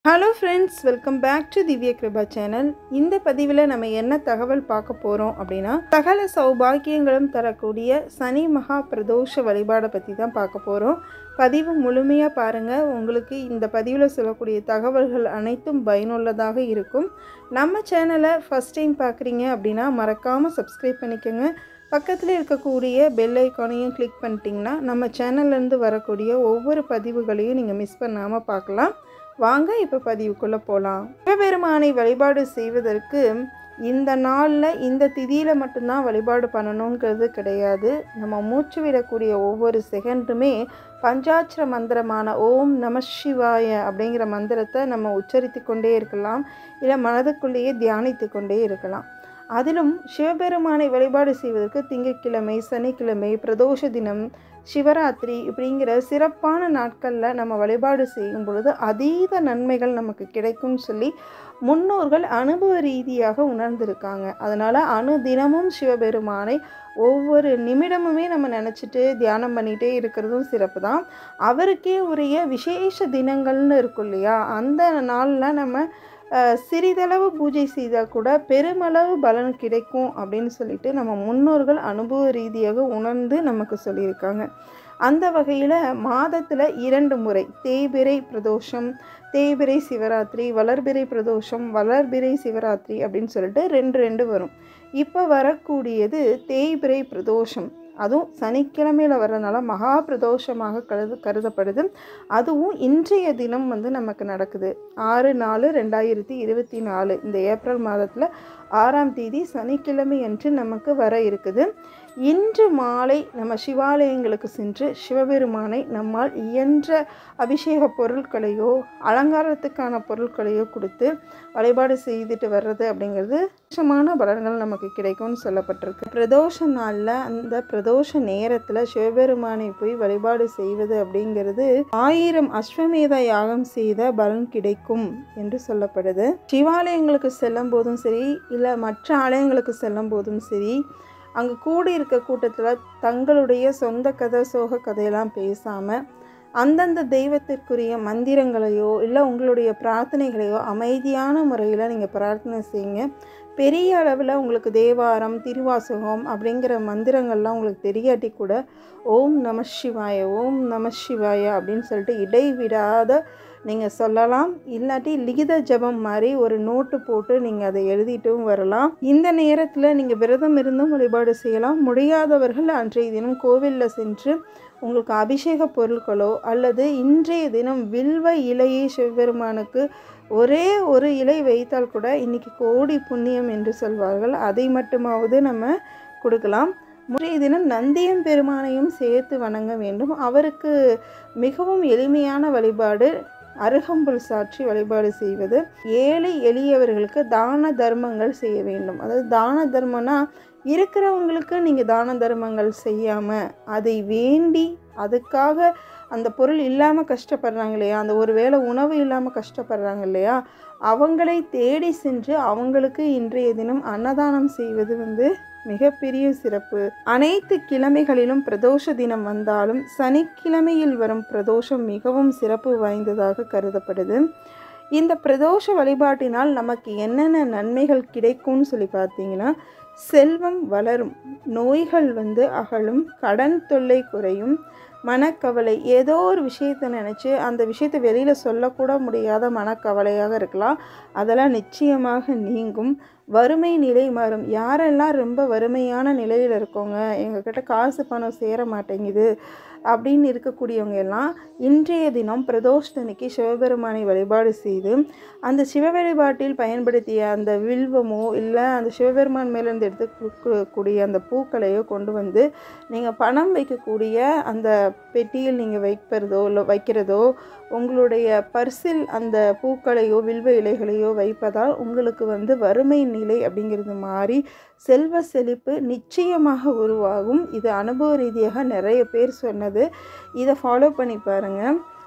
hello friends welcome back to Divya Kiruba channel இந்த பதிவில் நம்ம என்ன தகவல் பார்க்க போகிறோம் அப்படின்னா சகல சௌபாகியங்களும் தரக்கூடிய சனி மகா பிரதோஷ வழிபாடை பற்றி தான் பார்க்க போகிறோம் பதிவு முழுமையாக பாருங்கள் உங்களுக்கு இந்த பதிவில் சொல்லக்கூடிய தகவல்கள் அனைத்தும் பயனுள்ளதாக இருக்கும் நம்ம சேனலை ஃபஸ்ட் டைம் பார்க்குறீங்க அப்படின்னா மறக்காமல் சப்ஸ்கிரைப் பண்ணிக்கோங்க பக்கத்தில் இருக்கக்கூடிய பெல் ஐக்கானையும் கிளிக் பண்ணிட்டீங்கன்னா நம்ம சேனல்லேருந்து வரக்கூடிய ஒவ்வொரு பதிவுகளையும் நீங்கள் மிஸ் பண்ணாமல் பார்க்கலாம் வாங்க இப்போ பதிவுக்குள்ளே போகலாம் சிவபெருமானை வழிபாடு செய்வதற்கு இந்த நாளில் இந்த திதியில் மட்டும்தான் வழிபாடு பண்ணணுங்கிறது கிடையாது நம்ம மூச்சு விடக்கூடிய ஒவ்வொரு செகண்டுமே பஞ்சாட்சர மந்திரமான ஓம் நம சிவாய அப்படிங்கிற மந்திரத்தை நம்ம உச்சரித்து கொண்டே இருக்கலாம் இல்லை மனதுக்குள்ளேயே தியானித்து கொண்டே இருக்கலாம் அதிலும் சிவபெருமானை வழிபாடு செய்வதற்கு திங்கட்கிழமை சனிக்கிழமை பிரதோஷ தினம் சிவராத்திரி இப்படிங்கிற சிறப்பான நாட்களில் நம்ம வழிபாடு செய்யும் பொழுது அதீத நன்மைகள் நமக்கு கிடைக்கும்னு சொல்லி முன்னோர்கள் அனுபவ ரீதியாக உணர்ந்திருக்காங்க அதனால் அணு தினமும் சிவபெருமானை ஒவ்வொரு நிமிடமுமே நம்ம நினச்சிட்டு தியானம் பண்ணிகிட்டே இருக்கிறதும் சிறப்பு தான் அவருக்கே உரிய விசேஷ தினங்கள்னு இருக்கும் இல்லையா அந்த நாளில் நம்ம சிறிதளவு பூஜை செய்தால் கூட பெருமளவு பலன் கிடைக்கும் அப்படின்னு சொல்லிட்டு நம்ம முன்னோர்கள் அனுபவ ரீதியாக உணர்ந்து நமக்கு சொல்லியிருக்காங்க அந்த வகையில் மாதத்தில் இரண்டு முறை தேய்பிரை பிரதோஷம் தேய்பிரை சிவராத்திரி வளர்பிறை பிரதோஷம் வளர்பிறை சிவராத்திரி அப்படின்னு சொல்லிட்டு ரெண்டு ரெண்டு வரும் இப்போ வரக்கூடியது தேய்பிரை பிரதோஷம் அதுவும் சனிக்கிழமையில் வர்றதுனால மகா பிரதோஷமாக கருது கருதப்படுது அதுவும் இன்றைய தினம் வந்து நமக்கு நடக்குது ஆறு நாலு ரெண்டாயிரத்தி இருபத்தி நாலு இந்த ஏப்ரல் மாதத்தில் ஆறாம் தேதி சனிக்கிழமை அன்று நமக்கு வர இருக்குது இன்று மாலை நம்ம சிவாலயங்களுக்கு சென்று சிவபெருமானை நம்மால் இயன்ற அபிஷேக பொருட்களையோ அலங்காரத்துக்கான பொருட்களையோ கொடுத்து வழிபாடு செய்துட்டு வர்றது அப்படிங்கிறது விசேஷமான பலன்கள் நமக்கு கிடைக்கும்னு சொல்லப்பட்டிருக்கு பிரதோஷ நாளில் அந்த பிரதோஷ நேரத்தில் சிவபெருமானை போய் வழிபாடு செய்வது அப்படிங்கிறது ஆயிரம் அஸ்வமேத யாகம் செய்த பலன் கிடைக்கும் என்று சொல்லப்படுது சிவாலயங்களுக்கு செல்லும் போதும் சரி இல்லை மற்ற ஆலயங்களுக்கு செல்லும் போதும் சரி அங்கே கூடி இருக்க கூட்டத்தில் தங்களுடைய சொந்த கதை சோக கதையெல்லாம் பேசாமல் அந்தந்த தெய்வத்திற்குரிய மந்திரங்களையோ இல்லை உங்களுடைய பிரார்த்தனைகளையோ அமைதியான முறையில் நீங்கள் பிரார்த்தனை செய்யுங்க பெரிய அளவில் உங்களுக்கு தேவாரம் திருவாசகம் அப்படிங்கிற மந்திரங்கள்லாம் உங்களுக்கு தெரியாட்டி கூட ஓம் நம சிவாய ஓம் நம சிவாய அப்படின்னு சொல்லிட்டு இடைவிடாத நீங்கள் சொல்லலாம் இல்லாட்டி லிகித ஜபம் மாதிரி ஒரு நோட்டு போட்டு நீங்கள் அதை எழுதிட்டும் வரலாம் இந்த நேரத்தில் நீங்கள் விரதம் இருந்தும் வழிபாடு செய்யலாம் முடியாதவர்கள் அன்றைய தினம் கோவிலில் சென்று உங்களுக்கு அபிஷேக பொருட்களோ அல்லது இன்றைய தினம் வில்வ இலையை சிவபெருமானுக்கு ஒரே ஒரு இலை வைத்தால் கூட இன்றைக்கி கோடி புண்ணியம் என்று சொல்வார்கள் அதை மட்டுமாவது நம்ம கொடுக்கலாம் முறைய தினம் நந்தியம் பெருமானையும் சேர்த்து வணங்க வேண்டும் அவருக்கு மிகவும் எளிமையான வழிபாடு அருகம்புல் சாற்றி வழிபாடு செய்வது ஏழை எளியவர்களுக்கு தான தர்மங்கள் செய்ய வேண்டும் அதாவது தான தர்மம்னா இருக்கிறவங்களுக்கு நீங்கள் தான தர்மங்கள் செய்யாமல் அதை வேண்டி அதுக்காக அந்த பொருள் இல்லாமல் கஷ்டப்படுறாங்க இல்லையா அந்த ஒரு வேளை உணவு இல்லாமல் கஷ்டப்படுறாங்க இல்லையா அவங்களை தேடி சென்று அவங்களுக்கு இன்றைய தினம் அன்னதானம் செய்வது வந்து மிகப்பெரிய சிறப்பு அனைத்து கிழமைகளிலும் பிரதோஷ தினம் வந்தாலும் சனிக்கிழமையில் வரும் பிரதோஷம் மிகவும் சிறப்பு வாய்ந்ததாக கருதப்படுது இந்த பிரதோஷ வழிபாட்டினால் நமக்கு என்னென்ன நன்மைகள் கிடைக்கும்னு சொல்லி பார்த்தீங்கன்னா செல்வம் வளரும் நோய்கள் வந்து அகலும் கடன் தொல்லை குறையும் மனக்கவலை ஏதோ ஒரு விஷயத்தை நினச்சி அந்த விஷயத்தை வெளியில் சொல்லக்கூட முடியாத மனக்கவலையாக இருக்கலாம் அதெல்லாம் நிச்சயமாக நீங்கும் வறுமை நிலை மாறும் யாரெல்லாம் ரொம்ப வறுமையான நிலையில் இருக்கோங்க எங்ககிட்ட காசு பணம் சேர மாட்டேங்குது அப்படின்னு இருக்கக்கூடியவங்க எல்லாம் இன்றைய தினம் பிரதோஷத்தன்னைக்கு சிவபெருமானை வழிபாடு செய்து அந்த சிவ வழிபாட்டில் பயன்படுத்திய அந்த வில்வமோ இல்லை அந்த சிவபெருமான் மேலேருந்து எடுத்து கொடுக்கக்கூடிய அந்த பூக்களையோ கொண்டு வந்து நீங்கள் பணம் வைக்கக்கூடிய அந்த பெட்டியில் நீங்கள் வைப்பதோ இல்லை வைக்கிறதோ உங்களுடைய பர்சில் அந்த பூக்களையோ வில்வ இலைகளையோ வைப்பதால் உங்களுக்கு வந்து வறுமை நிலை அப்படிங்கிறது மாறி செல்வ செழிப்பு நிச்சயமாக உருவாகும் இது அனுபவ ரீதியாக நிறைய பேர் சொன்னது இதை ஃபாலோ பண்ணி பாருங்கள்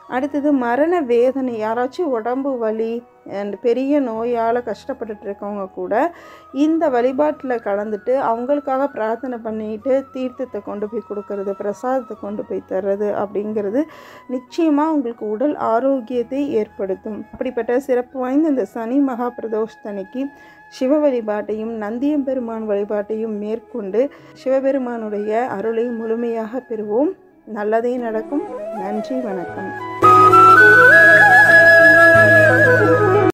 அடுத்தது மரண வேதனை யாராச்சும் உடம்பு வலி அண்ட் பெரிய நோயால் கஷ்டப்பட்டுட்டு இருக்கவங்க கூட இந்த வழிபாட்டில் கலந்துட்டு அவங்களுக்காக பிரார்த்தனை பண்ணிட்டு தீர்த்தத்தை கொண்டு போய் கொடுக்கறது பிரசாதத்தை கொண்டு போய் தர்றது அப்படிங்கிறது நிச்சயமாக உங்களுக்கு உடல் ஆரோக்கியத்தை ஏற்படுத்தும் அப்படிப்பட்ட சிறப்பு வாய்ந்த இந்த சனி மகா பிரதோஷத்தன்னைக்கு சிவ வழிபாட்டையும் நந்தியம்பெருமான் வழிபாட்டையும் மேற்கொண்டு சிவபெருமானுடைய அருளை முழுமையாக பெறுவோம் நல்லதே நடக்கும் நன்றி வணக்கம்